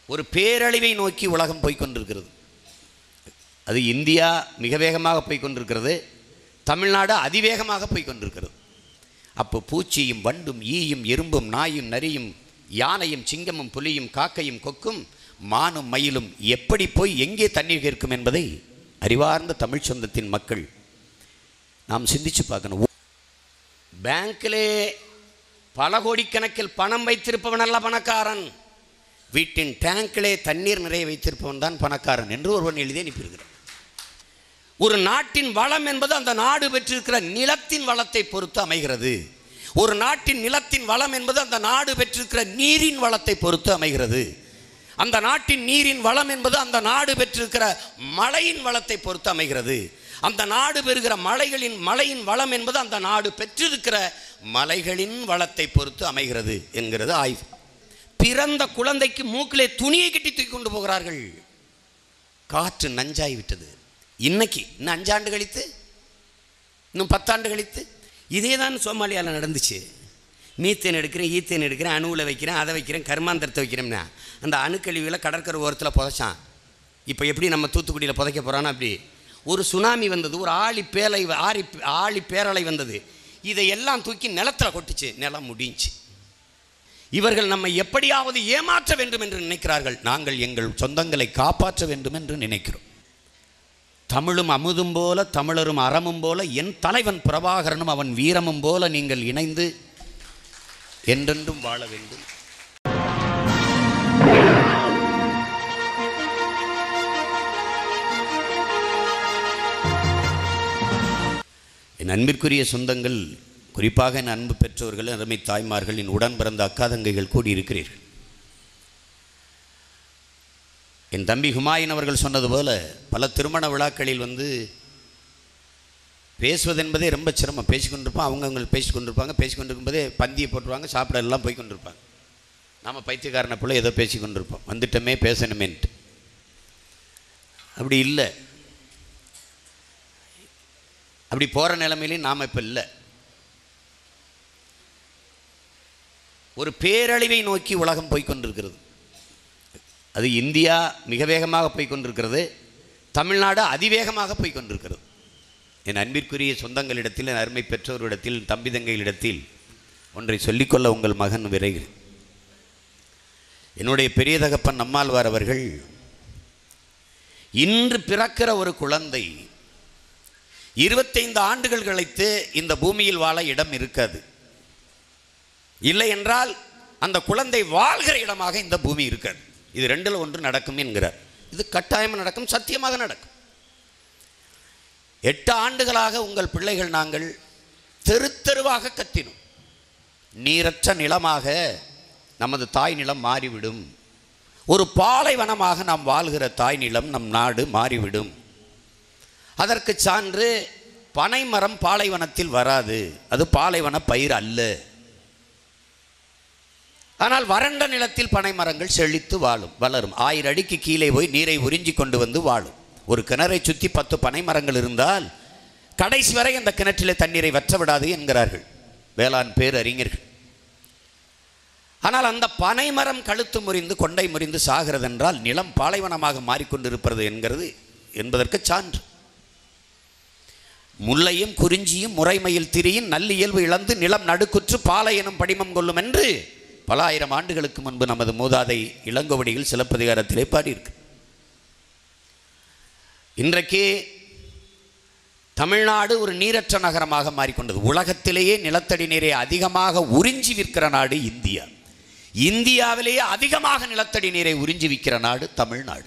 ஒரு பேரழிவை நோக்கி உலகம் போய் கொண்டிருக்கிறது அது இந்தியா மிக வேகமாக போய் கொண்டிருக்கிறது தமிழ்நாடு அதிவேகமாக போய் கொண்டிருக்கிறது அப்போ பூச்சியும் வண்டும் ஈயும் எறும்பும் நாயும் நரியும் யானையும் சிங்கமும் புலியும் காக்கையும் கொக்கும் மானும் மயிலும் எப்படி போய் எங்கே தண்ணீர் கேட்கும் என்பதை அறிவார்ந்த தமிழ் சொந்தத்தின் மக்கள் நாம் சிந்திச்சு பார்க்கணும் பேங்க்கிலே பல கோடிக்கணக்கில் பணம் வைத்திருப்பவன் அல்ல பணக்காரன் வீட்டின் டேங்கிலே தண்ணீர் நிறைய வைத்திருப்பவன் தான் பணக்காரன் என்று ஒருவன் எழுதி அனுப்பியிருக்கிறான் ஒரு நாட்டின் வளம் என்பது அந்த நாடு பெற்றிருக்கிற நிலத்தின் வளத்தை பொறுத்து அமைகிறது ஒரு நாட்டின் நிலத்தின் வளம் என்பது அந்த நாடு பெற்றிருக்கிற நீரின் வளத்தை பொறுத்து அமைகிறது அந்த நாட்டின் நீரின் வளம் என்பது அந்த நாடு பெற்றிருக்கிற மழையின் வளத்தை பொறுத்து அமைகிறது அந்த நாடு பெறுகிற மலைகளின் மலையின் வளம் என்பது அந்த நாடு பெற்றிருக்கிற மலைகளின் வளத்தை பொறுத்து அமைகிறது என்கிறது ஆய்வு பிறந்த குழந்தைக்கு மூக்கிலே துணியை கட்டி தூக்கி கொண்டு போகிறார்கள் காற்று நஞ்சாய் விட்டது இன்னைக்கு இன்னும் அஞ்சாண்டு கழித்து இன்னும் பத்தாண்டு கழித்து இதே தான் சோமாலியாவில் நடந்துச்சு மீத்தேன் எடுக்கிறேன் ஈத்தேன் எடுக்கிறேன் அணுவில் வைக்கிறேன் அதை வைக்கிறேன் கர்மாந்தரத்தை வைக்கிறேன்னா அந்த அணுக்கழிவுகளை கடற்கரை ஓரத்தில் புதைச்சான் இப்போ எப்படி நம்ம தூத்துக்குடியில் புதைக்க போகிறான்னா அப்படி ஒரு சுனாமி வந்தது ஒரு ஆழி பேலை ஆரி ஆழி பேரலை வந்தது இதை எல்லாம் தூக்கி நிலத்தில் கொட்டுச்சு நிலம் முடிஞ்சு இவர்கள் நம்மை எப்படியாவது ஏமாற்ற வேண்டும் என்று நினைக்கிறார்கள் நாங்கள் எங்கள் சொந்தங்களை காப்பாற்ற வேண்டும் என்று நினைக்கிறோம் தமிழும் அமுதும் போல தமிழரும் அறமும் போல என் தலைவன் பிரபாகரனும் அவன் வீரமும் போல நீங்கள் இணைந்து என்றென்றும் வாழ வேண்டும் என் அன்பிற்குரிய சொந்தங்கள் குறிப்பாக என் அன்பு பெற்றோர்கள் அருமை தாய்மார்கள் என் உடன் பிறந்த அக்கா தங்கைகள் கூடியிருக்கிறீர்கள் என் தம்பி ஹுமாயூன் அவர்கள் சொன்னது போல பல திருமண விழாக்களில் வந்து பேசுவதென்பதே ரொம்ப சிரமம் பேசிக்கொண்டிருப்போம் அவங்க அவங்க பேசிக்கொண்டிருப்பாங்க பேசிக்கொண்டிருக்கும்போதே பந்தியை போட்டுருவாங்க சாப்பிட எல்லாம் போய் கொண்டிருப்பாங்க நாம் பைத்தியக்காரனை போல ஏதோ பேசிக்கொண்டிருப்போம் வந்துட்டோமே பேசணுமேன்ட்டு அப்படி இல்லை அப்படி போகிற நிலைமையிலையும் நாம் இப்போ இல்லை ஒரு பேரழிவை நோக்கி உலகம் போய் கொண்டிருக்கிறது அது இந்தியா மிக வேகமாக போய் கொண்டிருக்கிறது தமிழ்நாடு அதிவேகமாக போய் கொண்டிருக்கிறது என் அன்பிற்குரிய சொந்தங்களிடத்தில் என் அருமை பெற்றோரிடத்தில் என் தம்பி தங்கைகளிடத்தில் ஒன்றை சொல்லிக்கொள்ள உங்கள் மகன் விரைகிறேன் என்னுடைய பெரிய தகப்பன் நம்மாழ்வார் அவர்கள் இன்று பிறக்கிற ஒரு குழந்தை இருபத்தைந்து ஆண்டுகள் கழித்து இந்த பூமியில் வாழ இடம் இருக்காது இல்லை என்றால் அந்த குழந்தை வாழ்கிற இடமாக இந்த பூமி இருக்காது இது ரெண்டில் ஒன்று நடக்கும் என்கிறார் இது கட்டாயம் நடக்கும் சத்தியமாக நடக்கும் எட்டு ஆண்டுகளாக உங்கள் பிள்ளைகள் நாங்கள் தெரு தெருவாக கத்தினோம் நீரற்ற நிலமாக நமது தாய் நிலம் மாறிவிடும் ஒரு பாலைவனமாக நாம் வாழ்கிற தாய் நிலம் நம் நாடு மாறிவிடும் அதற்கு சான்று பனைமரம் பாலைவனத்தில் வராது அது பாலைவன பயிர் அல்ல ஆனால் வறண்ட நிலத்தில் பனை மரங்கள் செழித்து வாழும் வளரும் ஆயிரம் அடிக்கு கீழே போய் நீரை உறிஞ்சி கொண்டு வந்து வாழும் ஒரு கிணறை சுற்றி பத்து பனை மரங்கள் இருந்தால் கடைசி வரை அந்த கிணற்றிலே தண்ணீரை வற்ற விடாது என்கிறார்கள் வேளாண் பேரறிஞர்கள் ஆனால் அந்த பனை மரம் கழுத்து முறிந்து கொண்டை முறிந்து சாகிறது என்றால் நிலம் பாலைவனமாக மாறிக்கொண்டிருப்பது என்கிறது என்பதற்கு சான்று முல்லையும் குறிஞ்சியும் முறைமையில் திரியும் நல்லியல்பு இழந்து நிலம் நடுக்குற்று பாலை எனும் படிமம் கொள்ளும் என்று பல ஆயிரம் ஆண்டுகளுக்கு முன்பு நமது மூதாதை இளங்கோவடியில் சிலப்பதிகாரத்திலே பாடியிருக்கு இன்றைக்கு தமிழ்நாடு ஒரு நீரற்ற நகரமாக மாறிக்கொண்டது உலகத்திலேயே நிலத்தடி நீரை அதிகமாக உறிஞ்சி விற்கிற நாடு இந்தியா இந்தியாவிலேயே அதிகமாக நிலத்தடி நீரை உறிஞ்சி விற்கிற நாடு தமிழ்நாடு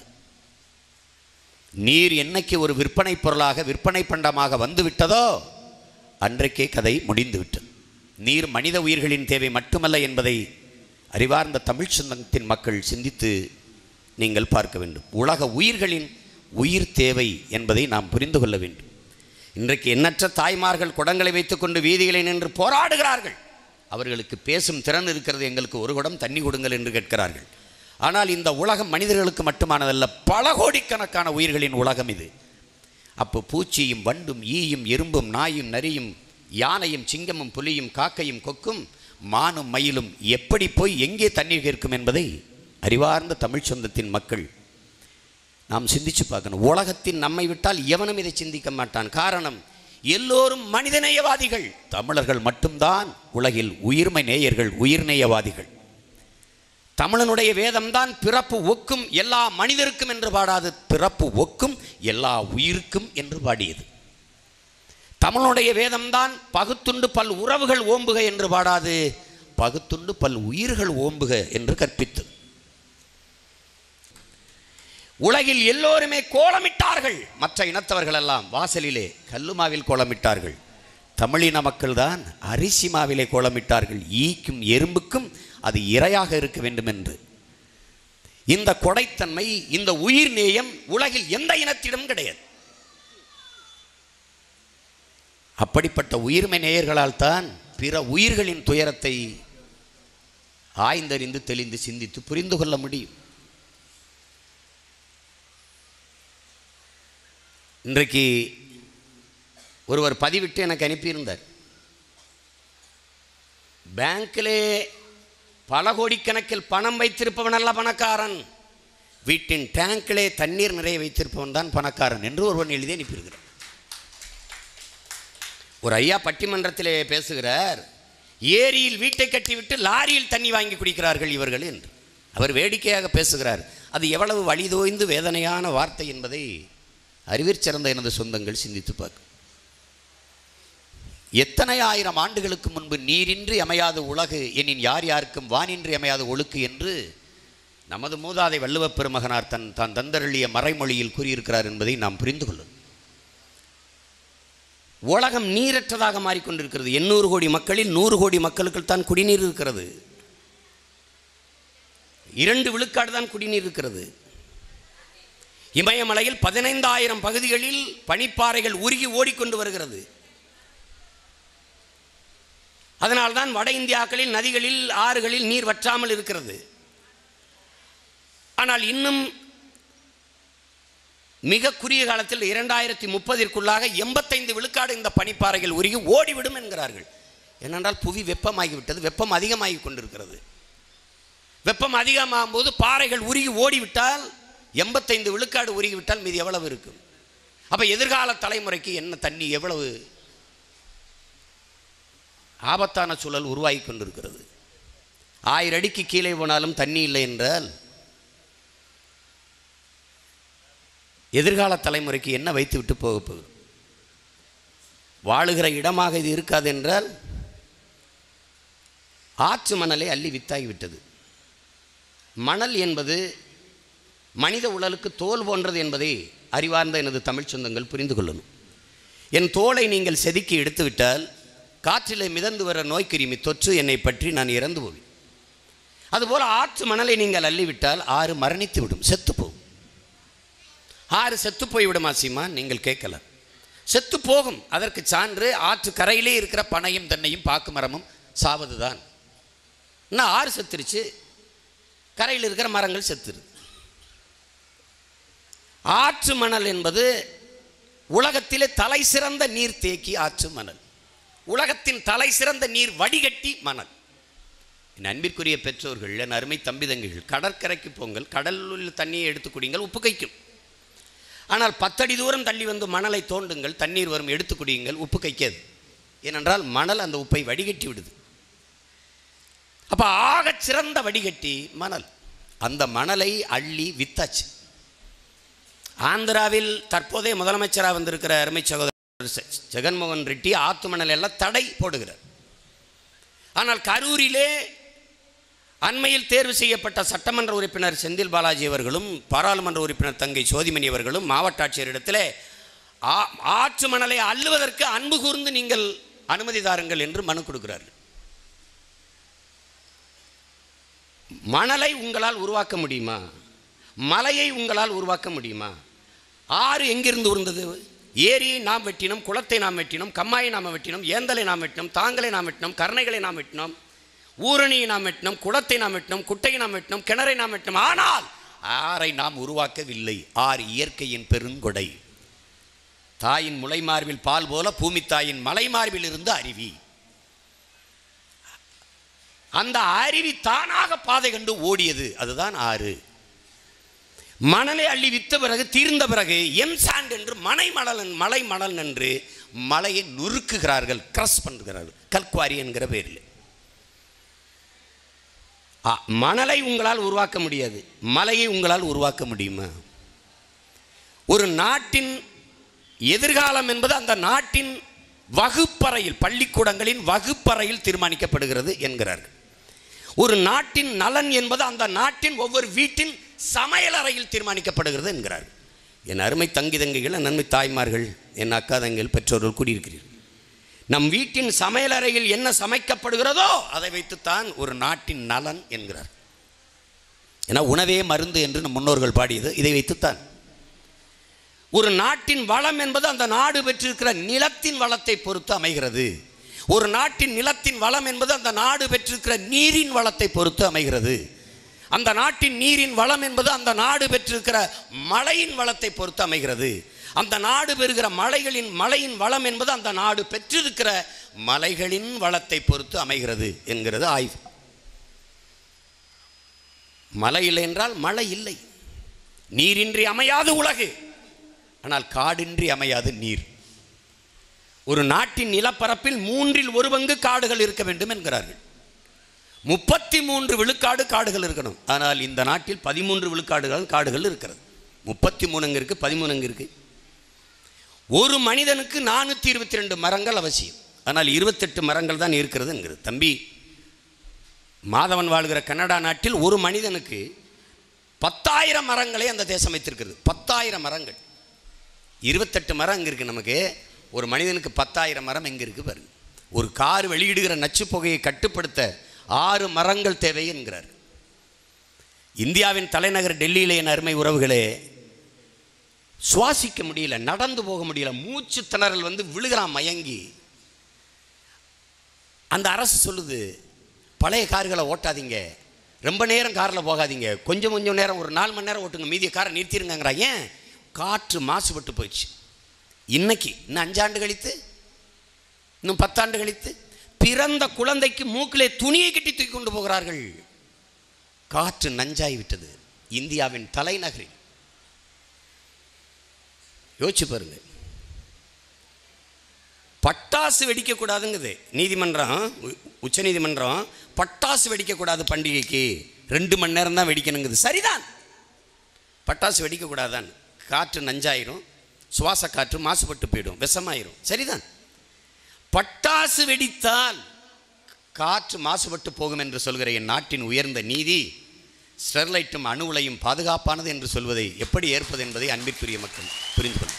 நீர் என்னைக்கு ஒரு விற்பனை பொருளாக விற்பனை பண்டமாக வந்து விட்டதோ அன்றைக்கே கதை முடிந்து விட்டது நீர் மனித உயிர்களின் தேவை மட்டுமல்ல என்பதை அறிவார்ந்த தமிழ் சொந்தத்தின் மக்கள் சிந்தித்து நீங்கள் பார்க்க வேண்டும் உலக உயிர்களின் உயிர் தேவை என்பதை நாம் புரிந்து கொள்ள வேண்டும் இன்றைக்கு எண்ணற்ற தாய்மார்கள் குடங்களை வைத்துக்கொண்டு வீதிகளில் நின்று போராடுகிறார்கள் அவர்களுக்கு பேசும் திறன் இருக்கிறது எங்களுக்கு ஒரு குடம் தண்ணி கொடுங்கள் என்று கேட்கிறார்கள் ஆனால் இந்த உலகம் மனிதர்களுக்கு மட்டுமானதல்ல பல கோடிக்கணக்கான உயிர்களின் உலகம் இது அப்போ பூச்சியும் வண்டும் ஈயும் எறும்பும் நாயும் நரியும் யானையும் சிங்கமும் புலியும் காக்கையும் கொக்கும் மானும் மயிலும் எப்படி போய் எங்கே தண்ணீர் கேட்கும் என்பதை அறிவார்ந்த தமிழ் சொந்தத்தின் மக்கள் நாம் சிந்திச்சு பார்க்கணும் உலகத்தின் நம்மை விட்டால் எவனும் இதை சிந்திக்க மாட்டான் காரணம் எல்லோரும் மனிதநேயவாதிகள் தமிழர்கள் மட்டும்தான் உலகில் உயிர்மை நேயர்கள் உயிர்நேயவாதிகள் தமிழனுடைய வேதம்தான் பிறப்பு ஒக்கும் எல்லா மனிதருக்கும் என்று பாடாது பிறப்பு ஒக்கும் எல்லா உயிருக்கும் என்று பாடியது தமிழனுடைய வேதம்தான் பகுத்துண்டு பல் உறவுகள் ஓம்புக என்று பாடாது பகுத்துண்டு பல் உயிர்கள் ஓம்புக என்று கற்பித்தது உலகில் எல்லோருமே கோலமிட்டார்கள் மற்ற இனத்தவர்கள் எல்லாம் வாசலிலே கல்லுமாவில் கோலமிட்டார்கள் தமிழின மக்கள்தான் அரிசி மாவிலே கோலமிட்டார்கள் ஈக்கும் எறும்புக்கும் அது இரையாக இருக்க வேண்டும் என்று இந்த கொடைத்தன்மை இந்த உயிர் நேயம் உலகில் எந்த இனத்திடம் கிடையாது அப்படிப்பட்ட உயிர்மை நேயர்களால் தான் பிற உயிர்களின் துயரத்தை ஆய்ந்தறிந்து தெளிந்து சிந்தித்து புரிந்து கொள்ள முடியும் இன்றைக்கு ஒருவர் பதிவிட்டு எனக்கு அனுப்பியிருந்தார் பேங்க்கிலே பல கோடிக்கணக்கில் பணம் வைத்திருப்பவன் அல்ல பணக்காரன் வீட்டின் டேங்கிலே தண்ணீர் நிறைய வைத்திருப்பவன் தான் பணக்காரன் என்று ஒருவன் எழுதி அனுப்பியிருக்கிறார் ஒரு ஐயா பட்டிமன்றத்திலே பேசுகிறார் ஏரியில் வீட்டை கட்டிவிட்டு லாரியில் தண்ணி வாங்கி குடிக்கிறார்கள் இவர்கள் என்று அவர் வேடிக்கையாக பேசுகிறார் அது எவ்வளவு வழிதோய்ந்து வேதனையான வார்த்தை என்பதை அறிவிற் சிறந்த எனது சொந்தங்கள் சிந்தித்து பார்க்க எத்தனை ஆயிரம் ஆண்டுகளுக்கு முன்பு நீரின்றி அமையாத உலகு எனின் யார் யாருக்கும் வானின்றி அமையாத ஒழுக்கு என்று நமது மூதாதை வள்ளுவப் பெருமகனார் தன் தான் தந்தருளிய மறைமொழியில் கூறியிருக்கிறார் என்பதை நாம் புரிந்து கொள்ளும் உலகம் நீரற்றதாக மாறிக்கொண்டிருக்கிறது எண்ணூறு கோடி மக்களில் நூறு கோடி மக்களுக்கு தான் குடிநீர் இருக்கிறது இரண்டு விழுக்காடு தான் குடிநீர் இருக்கிறது இமயமலையில் பதினைந்தாயிரம் பகுதிகளில் பனிப்பாறைகள் உருகி ஓடிக்கொண்டு வருகிறது அதனால்தான் வட இந்தியாக்களில் நதிகளில் ஆறுகளில் நீர் வற்றாமல் இருக்கிறது ஆனால் இன்னும் மிக குறுகிய காலத்தில் இரண்டாயிரத்தி முப்பதிற்குள்ளாக எண்பத்தைந்து விழுக்காடு இந்த பனிப்பாறைகள் உருகி ஓடிவிடும் என்கிறார்கள் ஏனென்றால் புவி வெப்பமாகிவிட்டது வெப்பம் அதிகமாகி கொண்டிருக்கிறது வெப்பம் அதிகமாகும் போது பாறைகள் உருகி ஓடிவிட்டால் எண்பத்தைந்து விழுக்காடு உருகிவிட்டால் மீது எவ்வளவு இருக்கும் அப்போ எதிர்கால தலைமுறைக்கு என்ன தண்ணி எவ்வளவு ஆபத்தான சூழல் உருவாகி கொண்டிருக்கிறது ஆயிரம் அடிக்கு கீழே போனாலும் தண்ணி இல்லை என்றால் எதிர்கால தலைமுறைக்கு என்ன வைத்து விட்டு போக போகுது வாழுகிற இடமாக இது இருக்காது என்றால் ஆற்று மணலை அள்ளி வித்தாகிவிட்டது மணல் என்பது மனித உடலுக்கு தோல் போன்றது என்பதை அறிவார்ந்த எனது தமிழ் சொந்தங்கள் புரிந்து கொள்ளணும் என் தோலை நீங்கள் செதுக்கி எடுத்துவிட்டால் காற்றிலே மிதந்து வர நோய்க்கிருமி தொற்று என்னை பற்றி நான் இறந்து போவேன் அதுபோல் ஆற்று மணலை நீங்கள் அள்ளிவிட்டால் ஆறு மரணித்து விடும் செத்து போகும் ஆறு செத்து போய்விடுமா சீமா நீங்கள் கேட்கல செத்து போகும் அதற்கு சான்று ஆற்று கரையிலே இருக்கிற பனையும் தென்னையும் பாக்கு மரமும் சாவதுதான் இன்னும் ஆறு செத்துருச்சு கரையில் இருக்கிற மரங்கள் செத்துரு ஆற்று மணல் என்பது உலகத்திலே தலை சிறந்த நீர் தேக்கி ஆற்று மணல் உலகத்தின் தலை சிறந்த நீர் வடிகட்டி மணல் என் அன்பிற்குரிய பெற்றோர்கள் என் அருமை தம்பிதங்கிகள் கடற்கரைக்கு போங்கள் கடலில் தண்ணியை எடுத்து குடிங்கள் உப்பு கைக்கும் ஆனால் பத்தடி தூரம் தள்ளி வந்து மணலை தோண்டுங்கள் தண்ணீர் வரும் எடுத்து குடியுங்கள் உப்பு கைக்காது ஏனென்றால் மணல் அந்த உப்பை வடிகட்டி விடுது அப்போ ஆகச் சிறந்த வடிகட்டி மணல் அந்த மணலை அள்ளி வித்தாச்சு ஆந்திராவில் தற்போதைய முதலமைச்சராக வந்திருக்கிற அருமை சகோதரர் செ- ஜெகன்மோகன் ரெட்டி ஆத்து மணல் எல்லாம் தடை போடுகிறார் ஆனால் கரூரிலே அண்மையில் தேர்வு செய்யப்பட்ட சட்டமன்ற உறுப்பினர் செந்தில் பாலாஜி அவர்களும் பாராளுமன்ற உறுப்பினர் தங்கை சோதிமணி அவர்களும் மாவட்ட ஆட்சியரிடத்தில் ஆ- ஆற்று மணலை அள்ளுவதற்கு அன்பு கூர்ந்து நீங்கள் அனுமதி தாருங்கள் என்று மனு கொடுக்கிறார்கள் மணலை உங்களால் உருவாக்க முடியுமா மலையை உங்களால் உருவாக்க முடியுமா ஆறு எங்கிருந்து உருந்தது ஏரியை நாம் வெட்டினோம் குளத்தை நாம் வெட்டினோம் கம்மாயை நாம் வெட்டினோம் ஏந்தலை நாம் வெட்டினோம் தாங்களை நாம் வெட்டினோம் கருணைகளை நாம் வெட்டினோம் ஊரணியை நாம் வெட்டினோம் குளத்தை நாம் வெட்டினோம் குட்டையை நாம் வெட்டினோம் கிணறை நாம் வெட்டினோம் ஆனால் ஆறை நாம் உருவாக்கவில்லை ஆறு இயற்கையின் பெருங்கொடை தாயின் முளை மார்பில் பால் போல பூமி தாயின் மலை மார்பில் இருந்து அருவி அந்த அருவி தானாக பாதை கண்டு ஓடியது அதுதான் ஆறு மணலை அள்ளி வித்த பிறகு தீர்ந்த பிறகு எம் சாண்ட் என்று மலை மணல் மலை மணல் என்று மலையை நுறுக்குகிறார்கள் கிரஸ் பண்ணுகிறார்கள் கல்குவாரி என்கிற பேரில் ஆ, மணலை உங்களால் உருவாக்க முடியாது மலையை உங்களால் உருவாக்க முடியுமா ஒரு நாட்டின் எதிர்காலம் என்பது அந்த நாட்டின் வகுப்பறையில் பள்ளிக்கூடங்களின் வகுப்பறையில் தீர்மானிக்கப்படுகிறது என்கிறார்கள் ஒரு நாட்டின் நலன் என்பது அந்த நாட்டின் ஒவ்வொரு வீட்டின் சமையலறையில் தீர்மானிக்கப்படுகிறது என்கிறார்கள் என் அருமை தங்கி தங்கைகள் என் அருமை தாய்மார்கள் என் அக்கா தங்கைகள் பெற்றோர்கள் கூடியிருக்கிறீர்கள் நம் வீட்டின் சமையலறையில் என்ன சமைக்கப்படுகிறதோ அதை வைத்துத்தான் ஒரு நாட்டின் நலன் என்கிறார் ஏன்னா உணவே மருந்து என்று நம் முன்னோர்கள் பாடியது இதை வைத்துத்தான் ஒரு நாட்டின் வளம் என்பது அந்த நாடு பெற்றிருக்கிற நிலத்தின் வளத்தை பொறுத்து அமைகிறது ஒரு நாட்டின் நிலத்தின் வளம் என்பது அந்த நாடு பெற்றிருக்கிற நீரின் வளத்தை பொறுத்து அமைகிறது அந்த நாட்டின் நீரின் வளம் என்பது அந்த நாடு பெற்றிருக்கிற மழையின் வளத்தை பொறுத்து அமைகிறது அந்த நாடு பெறுகிற மலைகளின் மலையின் வளம் என்பது அந்த நாடு பெற்றிருக்கிற மலைகளின் வளத்தை பொறுத்து அமைகிறது என்கிறது ஆய்வு மழை இல்லை என்றால் மழை இல்லை நீரின்றி அமையாது உலகு ஆனால் காடின்றி அமையாது நீர் ஒரு நாட்டின் நிலப்பரப்பில் மூன்றில் ஒரு பங்கு காடுகள் இருக்க வேண்டும் என்கிறார்கள் முப்பத்தி மூன்று விழுக்காடு காடுகள் இருக்கணும் ஆனால் இந்த நாட்டில் பதிமூன்று விழுக்காடுகள் காடுகள் இருக்கிறது முப்பத்தி மூணுங்க இருக்கு பதிமூணுங்க இருக்கு ஒரு மனிதனுக்கு நானூற்றி இருபத்தி ரெண்டு மரங்கள் அவசியம் ஆனால் இருபத்தெட்டு மரங்கள் தான் இருக்கிறது என்கிறது தம்பி மாதவன் வாழ்கிற கனடா நாட்டில் ஒரு மனிதனுக்கு பத்தாயிரம் மரங்களை அந்த தேசம் வைத்திருக்கிறது பத்தாயிரம் மரங்கள் இருபத்தெட்டு மரம் அங்கே இருக்குது நமக்கு ஒரு மனிதனுக்கு பத்தாயிரம் மரம் எங்கே இருக்குது பாருங்க ஒரு கார் வெளியிடுகிற நச்சு புகையை கட்டுப்படுத்த ஆறு மரங்கள் தேவை என்கிறார் இந்தியாவின் தலைநகர் டெல்லியிலே என் அருமை உறவுகளே சுவாசிக்க முடியல நடந்து போக முடியல மூச்சு திணறல் வந்து விழுகிறான் மயங்கி அந்த அரசு சொல்லுது பழைய கார்களை ஓட்டாதீங்க ரொம்ப நேரம் காரில் போகாதீங்க கொஞ்சம் கொஞ்சம் நேரம் ஒரு நாலு மணி நேரம் ஓட்டுங்க மீதிய காரை நிறுத்திடுங்கிறா ஏன் காற்று மாசுபட்டு போயிடுச்சு இன்னைக்கு இன்னும் அஞ்சாண்டு கழித்து இன்னும் பத்தாண்டு கழித்து பிறந்த குழந்தைக்கு மூக்கிலே துணியை கட்டி தூக்கி கொண்டு போகிறார்கள் காற்று நஞ்சாய் விட்டது இந்தியாவின் தலைநகரில் யோசிச்சு பாருங்க பட்டாசு வெடிக்கக்கூடாதுங்குது நீதிமன்றம் உ- உச்சநீதிமன்றம் பட்டாசு வெடிக்கக்கூடாது பண்டிகைக்கு ரெண்டு மணி நேரம் தான் வெடிக்கணுங்குது சரிதான் பட்டாசு வெடிக்கக்கூடாதான் காற்று நஞ்சாயிரும் சுவாச காற்று மாசுபட்டு போயிடும் விஷமாயிரும் சரிதான் பட்டாசு வெடித்தால் காற்று மாசுபட்டு போகும் என்று சொல்கிற என் நாட்டின் உயர்ந்த நீதி ஸ்டெர்லைட்டும் அணு உலையும் பாதுகாப்பானது என்று சொல்வதை எப்படி ஏற்பது என்பதை அன்பிற்குரிய மக்கள் புரிந்து கொள்ளும்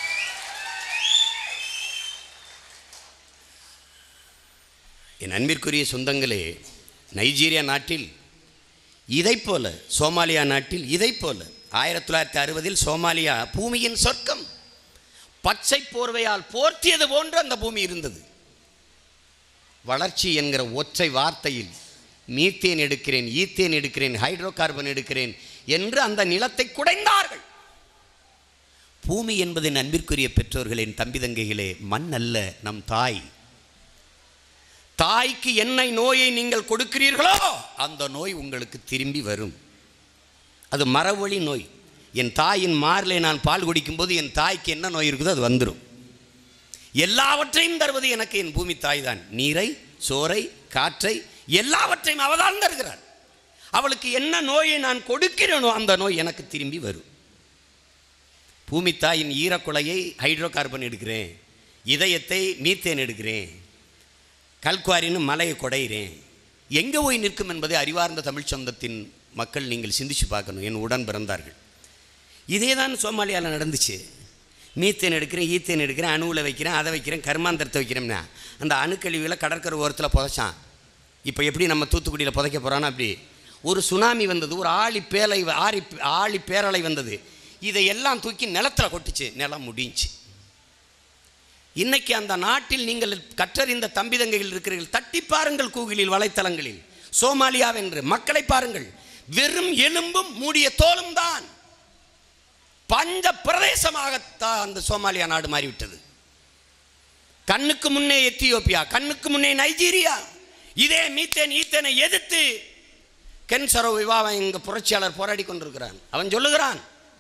என் அன்பிற்குரிய சொந்தங்களே நைஜீரியா நாட்டில் இதைப் போல சோமாலியா நாட்டில் இதைப் போல ஆயிரத்தி தொள்ளாயிரத்தி அறுபதில் சோமாலியா பூமியின் சொர்க்கம் பச்சை போர்வையால் போர்த்தியது போன்று அந்த பூமி இருந்தது வளர்ச்சி என்கிற ஒற்றை வார்த்தையில் மீத்தேன் எடுக்கிறேன் ஈத்தேன் எடுக்கிறேன் ஹைட்ரோ கார்பன் எடுக்கிறேன் என்று அந்த நிலத்தை குடைந்தார்கள் பூமி என்பதின் அன்பிற்குரிய பெற்றோர்களின் தம்பி தங்கைகளே மண் அல்ல நம் தாய் தாய்க்கு என்ன நோயை நீங்கள் கொடுக்கிறீர்களோ அந்த நோய் உங்களுக்கு திரும்பி வரும் அது மரவழி நோய் என் தாயின் மாரிலே நான் பால் குடிக்கும்போது என் தாய்க்கு என்ன நோய் இருக்குதோ அது வந்துடும் எல்லாவற்றையும் தருவது எனக்கு என் பூமி தாய் தான் நீரை சோறை காற்றை எல்லாவற்றையும் அவதான் தருகிறாள் அவளுக்கு என்ன நோயை நான் கொடுக்கிறேனோ அந்த நோய் எனக்கு திரும்பி வரும் பூமி தாயின் ஈரக்குலையை ஹைட்ரோ கார்பன் எடுக்கிறேன் இதயத்தை மீத்தேன் எடுக்கிறேன் கல்குவாரின்னு மலையை குடையிறேன் எங்கே போய் நிற்கும் என்பதை அறிவார்ந்த தமிழ் சொந்தத்தின் மக்கள் நீங்கள் சிந்திச்சு பார்க்கணும் என் உடன் பிறந்தார்கள் இதே தான் சோமாலியாவில் நடந்துச்சு மீத்தேன் எடுக்கிறேன் ஈத்தேன் எடுக்கிறேன் அணுவில் வைக்கிறேன் அதை வைக்கிறேன் கர்மாந்தரத்தை வைக்கிறேன்னா அந்த அணுக்கழிவுகளை கடற்கரை ஓரத்தில் புதைச்சான் இப்போ எப்படி நம்ம தூத்துக்குடியில் புதைக்க போகிறான்னா அப்படி ஒரு சுனாமி வந்தது ஒரு ஆழி பேலை ஆழி ஆழி பேரலை வந்தது இதையெல்லாம் தூக்கி நிலத்தில் கொட்டுச்சு நிலம் முடிஞ்சுச்சு இன்னைக்கு அந்த நாட்டில் நீங்கள் கற்றறிந்த தம்பிதங்கைகள் இருக்கிறீர்கள் தட்டி பாருங்கள் கூகுளில் வலைத்தளங்களில் சோமாலியாவென்று மக்களை பாருங்கள் வெறும் எலும்பும் மூடிய தோலும் தான் பஞ்ச பிரதேசமாகத்தான் அந்த சோமாலியா நாடு மாறிவிட்டது கண்ணுக்கு முன்னே எத்தியோப்பியா கண்ணுக்கு முன்னே நைஜீரியா இதே மீத்தேன் ஈத்தேனை எதிர்த்து கென் சரோ விவாகம் எங்க புரட்சியாளர் போராடி கொண்டிருக்கிறான் அவன் சொல்லுகிறான்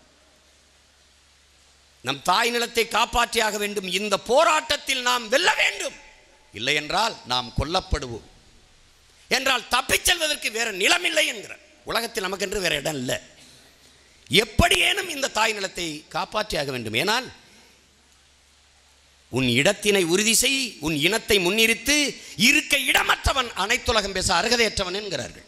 நம் தாய் நிலத்தை காப்பாற்றியாக வேண்டும் இந்த போராட்டத்தில் நாம் வெல்ல வேண்டும் இல்லை என்றால் நாம் கொல்லப்படுவோம் என்றால் தப்பிச் செல்வதற்கு வேற நிலம் இல்லை என்கிறார் உலகத்தில் நமக்கென்று வேற இடம் இல்லை எப்படியேனும் இந்த தாய் நிலத்தை காப்பாற்றியாக வேண்டும் ஏனால் உன் இடத்தினை உறுதி செய் உன் இனத்தை முன்னிறுத்து இருக்க இடமற்றவன் அனைத்துலகம் பேச அருகதையற்றவன் என்கிறார்கள்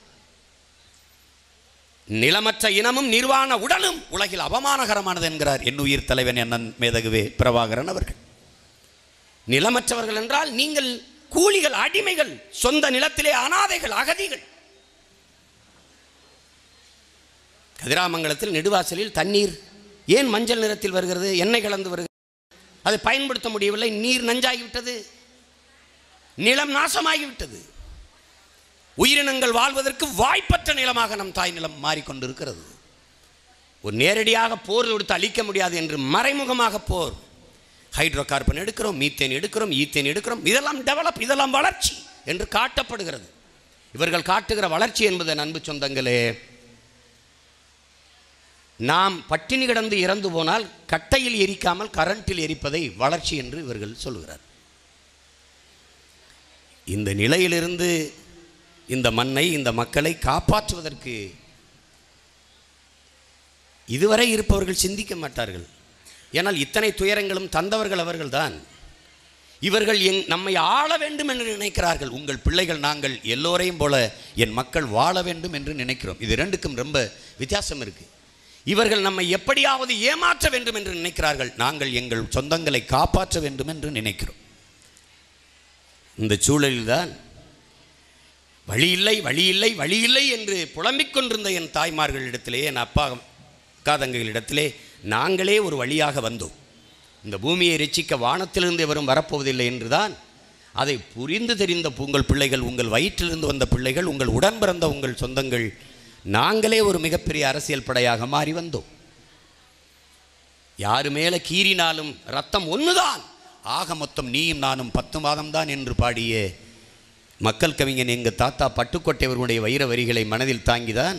நிலமற்ற இனமும் நிர்வாண உடலும் உலகில் அவமானகரமானது என்கிறார் என் உயிர் தலைவன் என்னன் மேதகுவே பிரபாகரன் அவர்கள் நிலமற்றவர்கள் என்றால் நீங்கள் கூலிகள் அடிமைகள் சொந்த நிலத்திலே அனாதைகள் அகதிகள் கதிராமங்கலத்தில் நெடுவாசலில் தண்ணீர் ஏன் மஞ்சள் நிறத்தில் வருகிறது எண்ணெய் கலந்து வருகிறது அதை பயன்படுத்த முடியவில்லை நீர் நஞ்சாகிவிட்டது நிலம் நாசமாகிவிட்டது உயிரினங்கள் வாழ்வதற்கு வாய்ப்பற்ற நிலமாக நம் தாய் நிலம் மாறிக்கொண்டிருக்கிறது ஒரு நேரடியாக போர் கொடுத்து அழிக்க முடியாது என்று மறைமுகமாக போர் ஹைட்ரோ கார்பன் எடுக்கிறோம் மீத்தேன் எடுக்கிறோம் ஈத்தேன் எடுக்கிறோம் இதெல்லாம் டெவலப் இதெல்லாம் வளர்ச்சி என்று காட்டப்படுகிறது இவர்கள் காட்டுகிற வளர்ச்சி என்பது அன்பு சொந்தங்களே நாம் பட்டினி கிடந்து இறந்து போனால் கட்டையில் எரிக்காமல் கரண்டில் எரிப்பதை வளர்ச்சி என்று இவர்கள் சொல்லுகிறார் இந்த நிலையிலிருந்து இந்த மண்ணை இந்த மக்களை காப்பாற்றுவதற்கு இதுவரை இருப்பவர்கள் சிந்திக்க மாட்டார்கள் ஏனால் இத்தனை துயரங்களும் தந்தவர்கள் அவர்கள்தான் இவர்கள் எங் நம்மை ஆள வேண்டும் என்று நினைக்கிறார்கள் உங்கள் பிள்ளைகள் நாங்கள் எல்லோரையும் போல என் மக்கள் வாழ வேண்டும் என்று நினைக்கிறோம் இது ரெண்டுக்கும் ரொம்ப வித்தியாசம் இருக்கு இவர்கள் நம்மை எப்படியாவது ஏமாற்ற வேண்டும் என்று நினைக்கிறார்கள் நாங்கள் எங்கள் சொந்தங்களை காப்பாற்ற வேண்டும் என்று நினைக்கிறோம் இந்த சூழலில்தான் வழி இல்லை வழி இல்லை வழி இல்லை என்று புலம்பிக் கொண்டிருந்த என் தாய்மார்களிடத்திலே என் அப்பா அக்காதங்களிடத்திலே நாங்களே ஒரு வழியாக வந்தோம் இந்த பூமியை ரட்சிக்க வானத்திலிருந்து எவரும் வரப்போவதில்லை என்றுதான் அதை புரிந்து தெரிந்த உங்கள் பிள்ளைகள் உங்கள் வயிற்றிலிருந்து வந்த பிள்ளைகள் உங்கள் உடன் பிறந்த உங்கள் சொந்தங்கள் நாங்களே ஒரு மிகப்பெரிய அரசியல் படையாக மாறி வந்தோம் யாரு மேலே கீறினாலும் ரத்தம் ஒன்றுதான் ஆக மொத்தம் நீயும் நானும் பத்து மாதம்தான் என்று பாடிய மக்கள் கவிஞன் எங்கள் தாத்தா பட்டுக்கோட்டையவர்களுடைய வைர வரிகளை மனதில் தாங்கிதான்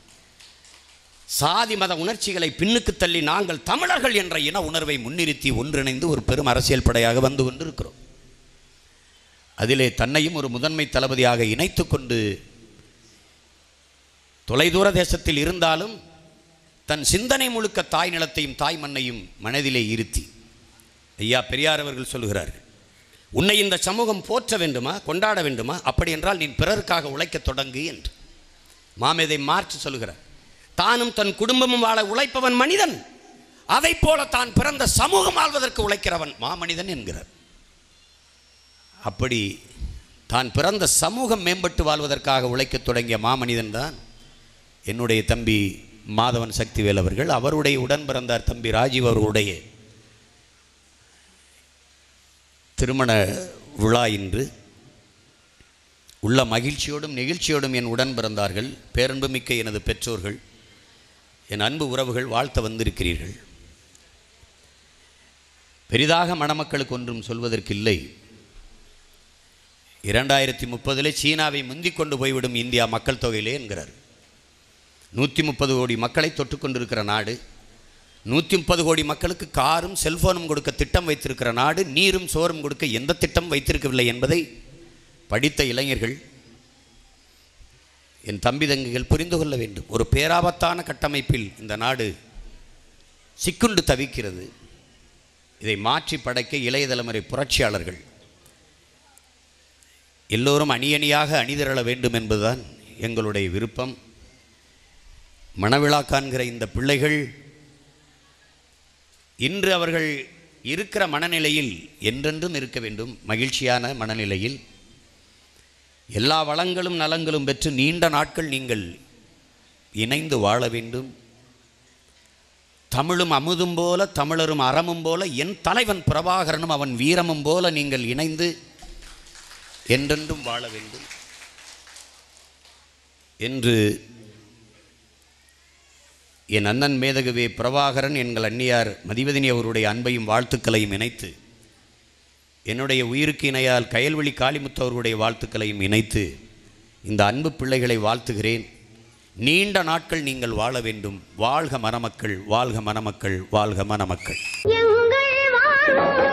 சாதி மத உணர்ச்சிகளை பின்னுக்கு தள்ளி நாங்கள் தமிழர்கள் என்ற இன உணர்வை முன்னிறுத்தி ஒன்றிணைந்து ஒரு பெரும் அரசியல் படையாக வந்து கொண்டிருக்கிறோம் அதிலே தன்னையும் ஒரு முதன்மை தளபதியாக இணைத்து கொண்டு தொலைதூர தேசத்தில் இருந்தாலும் தன் சிந்தனை முழுக்க தாய் நிலத்தையும் தாய் மண்ணையும் மனதிலே இருத்தி ஐயா பெரியார் அவர்கள் சொல்கிறார்கள் உன்னை இந்த சமூகம் போற்ற வேண்டுமா கொண்டாட வேண்டுமா அப்படி என்றால் நீ பிறருக்காக உழைக்கத் தொடங்கு என்று மாமேதை மார்ச் சொல்கிறார் தானும் தன் குடும்பமும் வாழ உழைப்பவன் மனிதன் அதைப் போல தான் பிறந்த சமூகம் வாழ்வதற்கு உழைக்கிறவன் மாமனிதன் என்கிறார் அப்படி தான் பிறந்த சமூகம் மேம்பட்டு வாழ்வதற்காக உழைக்கத் தொடங்கிய மாமனிதன் தான் என்னுடைய தம்பி மாதவன் சக்திவேல் அவர்கள் அவருடைய உடன் பிறந்தார் தம்பி ராஜீவ் அவர்களுடைய திருமண விழா இன்று உள்ள மகிழ்ச்சியோடும் நெகிழ்ச்சியோடும் என் உடன் பிறந்தார்கள் பேரன்புமிக்க எனது பெற்றோர்கள் என் அன்பு உறவுகள் வாழ்த்த வந்திருக்கிறீர்கள் பெரிதாக மணமக்களுக்கு ஒன்றும் சொல்வதற்கில்லை இரண்டாயிரத்தி முப்பதிலே சீனாவை முந்திக் கொண்டு போய்விடும் இந்தியா மக்கள் தொகையிலே என்கிறார் நூற்றி முப்பது கோடி மக்களை தொட்டுக்கொண்டிருக்கிற நாடு நூற்றி முப்பது கோடி மக்களுக்கு காரும் செல்போனும் கொடுக்க திட்டம் வைத்திருக்கிற நாடு நீரும் சோறும் கொடுக்க எந்த திட்டம் வைத்திருக்கவில்லை என்பதை படித்த இளைஞர்கள் என் தம்பி தங்கிகள் புரிந்து கொள்ள வேண்டும் ஒரு பேராபத்தான கட்டமைப்பில் இந்த நாடு சிக்குண்டு தவிக்கிறது இதை மாற்றி படைக்க இளைய தலைமுறை புரட்சியாளர்கள் எல்லோரும் அணியணியாக அணிதிரள வேண்டும் என்பதுதான் எங்களுடைய விருப்பம் மணவிழா காண்கிற இந்த பிள்ளைகள் இன்று அவர்கள் இருக்கிற மனநிலையில் என்றென்றும் இருக்க வேண்டும் மகிழ்ச்சியான மனநிலையில் எல்லா வளங்களும் நலங்களும் பெற்று நீண்ட நாட்கள் நீங்கள் இணைந்து வாழ வேண்டும் தமிழும் அமுதும் போல தமிழரும் அறமும் போல என் தலைவன் பிரபாகரனும் அவன் வீரமும் போல நீங்கள் இணைந்து என்றென்றும் வாழ வேண்டும் என்று என் அண்ணன் மேதகுவே பிரபாகரன் எங்கள் அந்நியார் மதிவதினி அவருடைய அன்பையும் வாழ்த்துக்களையும் இணைத்து என்னுடைய உயிருக்கு இணையால் கயல்வழி காளிமுத்து அவர்களுடைய வாழ்த்துக்களையும் இணைத்து இந்த அன்பு பிள்ளைகளை வாழ்த்துகிறேன் நீண்ட நாட்கள் நீங்கள் வாழ வேண்டும் வாழ்க மணமக்கள் வாழ்க மணமக்கள் வாழ்க மணமக்கள் எங்கள் வாழும்